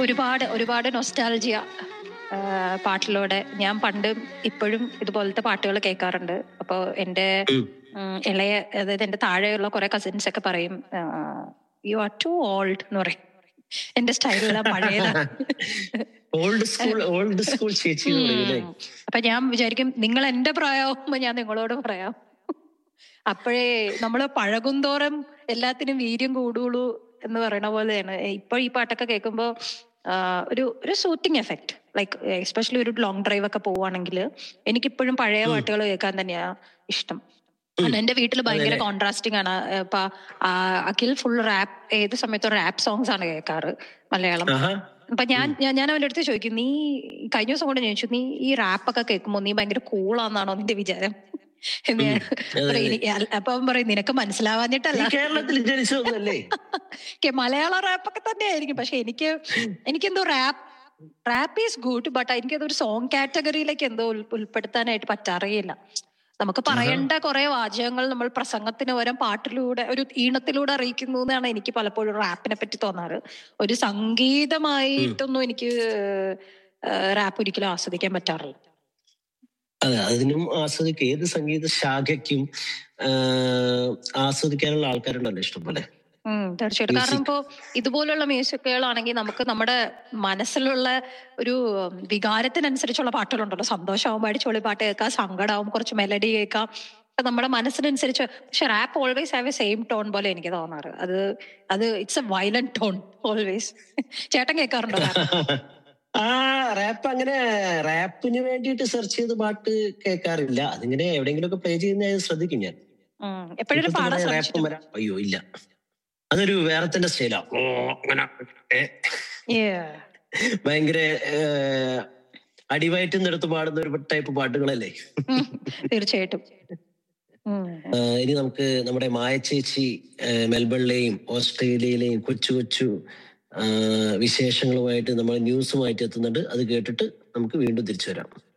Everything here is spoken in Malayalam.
ഒരുപാട് ഒരുപാട് നൊസ്റ്റാൾജിയ പാട്ടിലൂടെ ഞാൻ പണ്ടും ഇപ്പോഴും ഇതുപോലത്തെ പാട്ടുകൾ കേൾക്കാറുണ്ട് അപ്പോൾ എൻ്റെ ഉം. ഉം, ഇളയ അതായത് എൻ്റെ താഴെയുള്ള കുറെ കസിൻസ് ഒക്കെ പറയും യു ആർ ടു ഓൾഡ് എന്ന് പറയും എന്റെ സ്റ്റൈലെല്ലാം പഴയതാണ് ഓൾഡ് സ്കൂൾ ഓൾഡ് സ്കൂൾ ചേച്ചി എന്ന് പറയൂലേ ഉം. അപ്പൊ ഞാൻ വിചാരിക്കും നിങ്ങൾ എന്റെ പ്രായമാകുമ്പോ ഞാൻ നിങ്ങളോട് പറയാം അപ്പോഴേ നമ്മള് പഴകുന്തോറും എല്ലാത്തിനും വീര്യം കൂടുള്ളൂ എന്ന് പറയണ പോലെയാണ് ഇപ്പൊ ഈ പാട്ടൊക്കെ കേൾക്കുമ്പോ ആ, ഒരു ഒരു സൂത്തിങ് എഫക്ട് ലൈക്ക് എസ്പെഷ്യലി ഒരു ലോങ് ഡ്രൈവ് ഒക്കെ പോവാണെങ്കിൽ എനിക്കിപ്പോഴും പഴയ ഉം. പാട്ടുകൾ കേൾക്കാൻ തന്നെയാ ഇഷ്ടം ഉം. കാരണം എന്റെ വീട്ടിൽ ഭയങ്കര അതെല്ലേ? കോൺട്രാസ്റ്റിംഗ് ആണ് ഇപ്പൊ ആ, അഖിൽ ഫുൾ റാപ്പ് ഏത് സമയത്തും റാപ്പ് സോങ്സ് ആണ് കേൾക്കാറ് മലയാളം ആഹാ അപ്പൊ ഞാൻ ഞാൻ ഞാൻ അവന്റെ അടുത്ത് ചോദിക്കും നീ കഴിഞ്ഞ ദിവസം കൊണ്ട് ചോദിച്ചു നീ ഈ റാപ്പ് ഒക്കെ കേൾക്കുമ്പോ നീ ഭയങ്കര കൂളാന്നാണോ നിന്റെ വിചാരം എന്ന് ഞാൻ അതെ, പറയും, അതെ. "എനിക്ക് അല്ല- അപ്പൊ അവൻ പറയും നിനക്ക് മനസ്സിലാവാഞ്ഞിട്ടല്ല നീ കേരളത്തിൽ ജനിച്ചതൊന്നല്ലേ കെ- മലയാള റാപ്പ് ഒക്കെ തന്നെയായിരിക്കും പക്ഷെ എനിക്ക് എനിക്കെന്തോ rap rap is good but എനിക്കത് ഒരു സോങ് കാറ്റഗറിയിലേക്ക് എന്തോ ഉൾ- ഉൾപ്പെടുത്താനായിട്ട് പറ്റാറിയില്ല നമുക്ക് പറയേണ്ട കുറെ വാചകങ്ങൾ നമ്മൾ പ്രസംഗത്തിന് പകരം പാട്ടിലൂടെ ഒരു ഈണത്തിലൂടെ അറിയിക്കുന്നു എന്നാണ് എനിക്ക് പലപ്പോഴും റാപ്പിനെ പറ്റി തോന്നാറ് ഒരു സംഗീതമായിട്ടൊന്നും എനിക്ക് റാപ്പ് ഒരിക്കലും ആസ്വദിക്കാൻ പറ്റാറില്ല അതെ അതിനും ആസ്വദിക്കും ഏത് സംഗീത ശാഖയ്ക്കും ആഹ്, ആസ്വദിക്കാനുള്ള ആൾക്കാരുണ്ടല്ലോ ഇഷ്ടംപോലെ ഉം, തീർച്ചയായിട്ടും കാരണം ഇപ്പോ ഇതുപോലുള്ള മ്യൂസിക്കുകളാണെങ്കിൽ നമുക്ക് നമ്മുടെ മനസ്സിലുള്ള ഒരു ഉം, വികാരത്തിനനുസരിച്ചുള്ള പാട്ടുകളുണ്ടല്ലോ സന്തോഷമാകുമ്പോൾ അടിച്ചൊളി പാട്ട് കേൾക്കാം സങ്കടമാവും കുറച്ച് മെലഡി കേൾക്കാം അപ്പൊ നമ്മുടെ മനസ്സിനനുസരിച്ച് പക്ഷെ rap always have a same tone പോലെ എനിക്ക് തോന്നാറ് അത് അത് it's a violent tone always ചേട്ടൻ കേൾക്കാറുണ്ടോ rap? ആ റാപ്പ് അങ്ങനെ റാപ്പിന് വേണ്ടിയിട്ട് സെർച്ച് ചെയ്ത് പാട്ട് കേൾക്കാറില്ല അതിങ്ങനെ എവിടെയെങ്കിലും ഒക്കെ പ്ലേ ചെയ്യുന്ന ഞാൻ ശ്രദ്ധിക്കും ഞാൻ ഉം, എപ്പോഴും ഇപ്പോഴത്തെ പാടാൻ കുറെ റാപ്പ് ശ്രമിച്ചിട്ടുണ്ട് വരാം അയ്യോ ഇല്ല അതൊരു വേറെ തന്നെ സ്റ്റൈലാ ഓ അങ്ങനെ ഏ, Yeah. ഭയങ്കര ഏഹ്, അടിവയറ്റും നിരത്ത് പാടുന്ന ഒരു ടൈപ്പ് പാട്ടുകളല്ലേ ഉം, തീർച്ചയായിട്ടും ഉം. ആഹ് ഇനി നമുക്ക് നമ്മുടെ മായ ചേച്ചി ആഹ് മെൽബണിലെയും ഓസ്ട്രേലിയയിലെയും കൊച്ചു കൊച്ചു ആഹ് വിശേഷങ്ങളുമായിട്ട് നമ്മൾ ന്യൂസുമായിട്ട് എത്തുന്നുണ്ട് അത് കേട്ടിട്ട് നമുക്ക് വീണ്ടും തിരിച്ചു വരാം